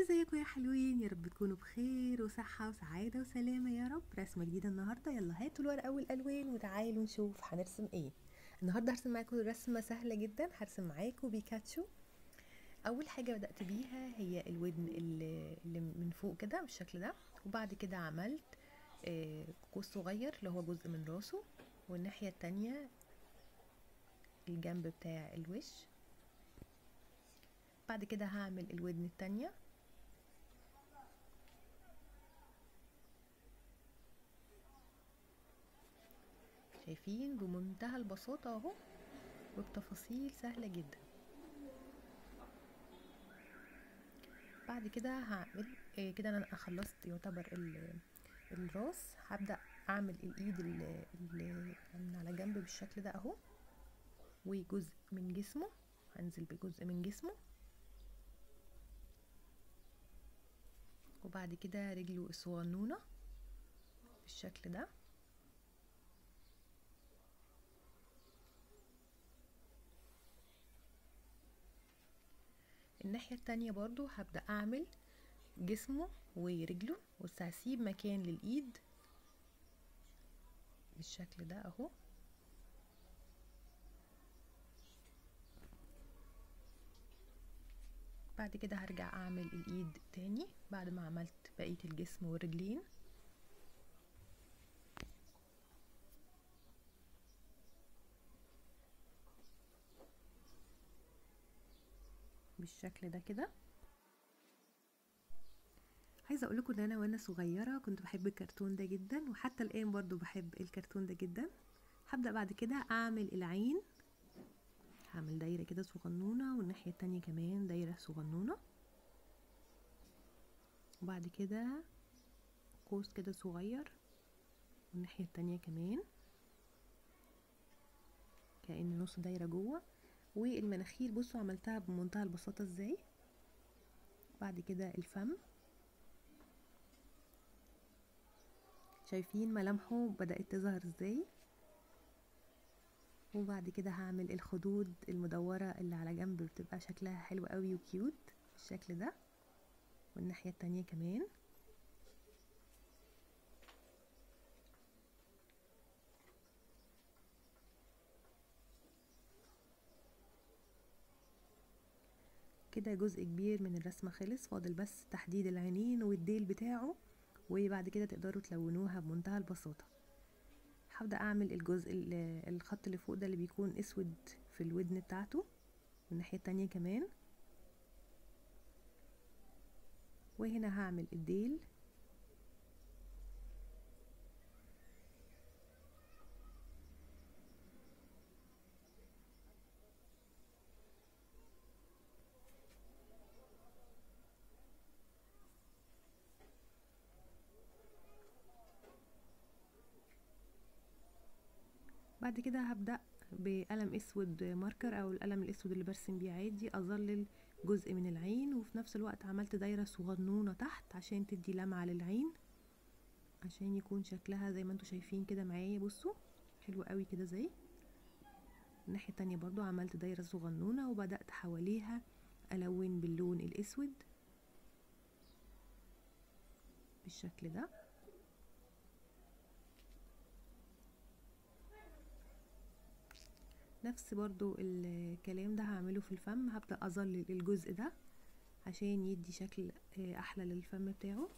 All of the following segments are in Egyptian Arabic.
ازيكم يا حلوين يا رب تكونوا بخير وصحة وسعادة وسلامة يا رب رسمة جديدة النهاردة يلا هاتوا الورقة والألوان وتعالوا نشوف هنرسم ايه النهاردة هرسم معاكم رسمة سهلة جدا هرسم معاكم بيكاتشو أول حاجة بدأت بيها هي الودن اللي, اللي من فوق كده بالشكل ده وبعد كده عملت آه، قوس صغير اللي هو جزء من راسه والناحية التانية الجنب بتاع الوش بعد كده هعمل الودن التانية شايفين بمنتهى البساطة اهو وبتفاصيل سهلة جدا بعد كده هعمل إيه كده انا خلصت يعتبر الراس هبدأ اعمل الايد اللي, اللي من على جنب بالشكل ده اهو وجزء من جسمه هنزل بجزء من جسمه وبعد كده رجله الصغنونة بالشكل ده الناحية التانية برضو هبدأ أعمل جسمه ورجله بس هسيب مكان للإيد بالشكل ده أهو بعد كده هرجع أعمل الإيد تاني بعد ما عملت بقية الجسم والرجلين بالشكل ده كده عايزه اقول لكم ان انا وانا صغيره كنت بحب الكرتون ده جدا وحتى الان برضو بحب الكرتون ده جدا هبدا بعد كده اعمل العين هعمل دايره كده صغنونه والناحيه التانية كمان دايره صغنونه وبعد كده قوس كده صغير والناحيه التانية كمان كأن نص دايره جوه والمناخير بصوا عملتها بمنتهى البساطة ازاي بعد كده الفم شايفين ملامحه بدأت تظهر ازاي وبعد كده هعمل الخدود المدورة اللي على جنب بتبقى شكلها حلو قوي وكيوت بالشكل ده والناحية التانية كمان كده جزء كبير من الرسمة خلص فاضل بس تحديد العينين والديل بتاعه وبعد كده تقدروا تلونوها بمنتهى البساطة هبدأ أعمل الجزء الخط اللي فوق ده اللي بيكون أسود في الودن بتاعته والناحية التانية كمان وهنا هعمل الديل بعد كده هبدأ بقلم اسود ماركر او القلم الاسود اللي برسم بيه عادي اظلل جزء من العين وفي نفس الوقت عملت دايرة صغنونة تحت عشان تدي لمعة للعين عشان يكون شكلها زي ما انتوا شايفين كده معايا بصوا حلو قوي كده زي الناحية التانية برضو عملت دايرة صغنونة وبدأت حواليها ألون باللون الأسود بالشكل ده نفس برضو الكلام ده هعمله في الفم هبدأ أظلل الجزء ده عشان يدي شكل أحلى للفم بتاعه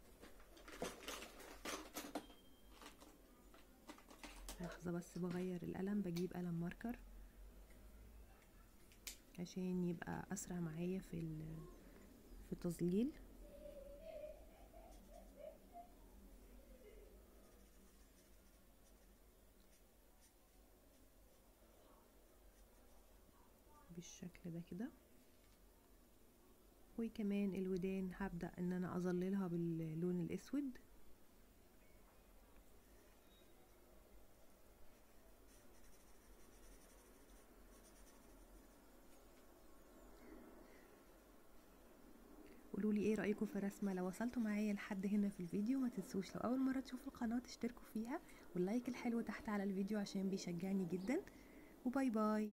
لحظة بس بغير القلم بجيب قلم ماركر عشان يبقى أسرع معايا في في التظليل بالشكل ده كده وكمان الودان هبدأ ان انا اظللها باللون الاسود قولوا لي ايه رايكم في الرسمه لو وصلتوا معايا لحد هنا في الفيديو ما تنسوش لو اول مره تشوفوا القناه تشتركوا فيها واللايك الحلو تحت على الفيديو عشان بيشجعني جدا وباي باي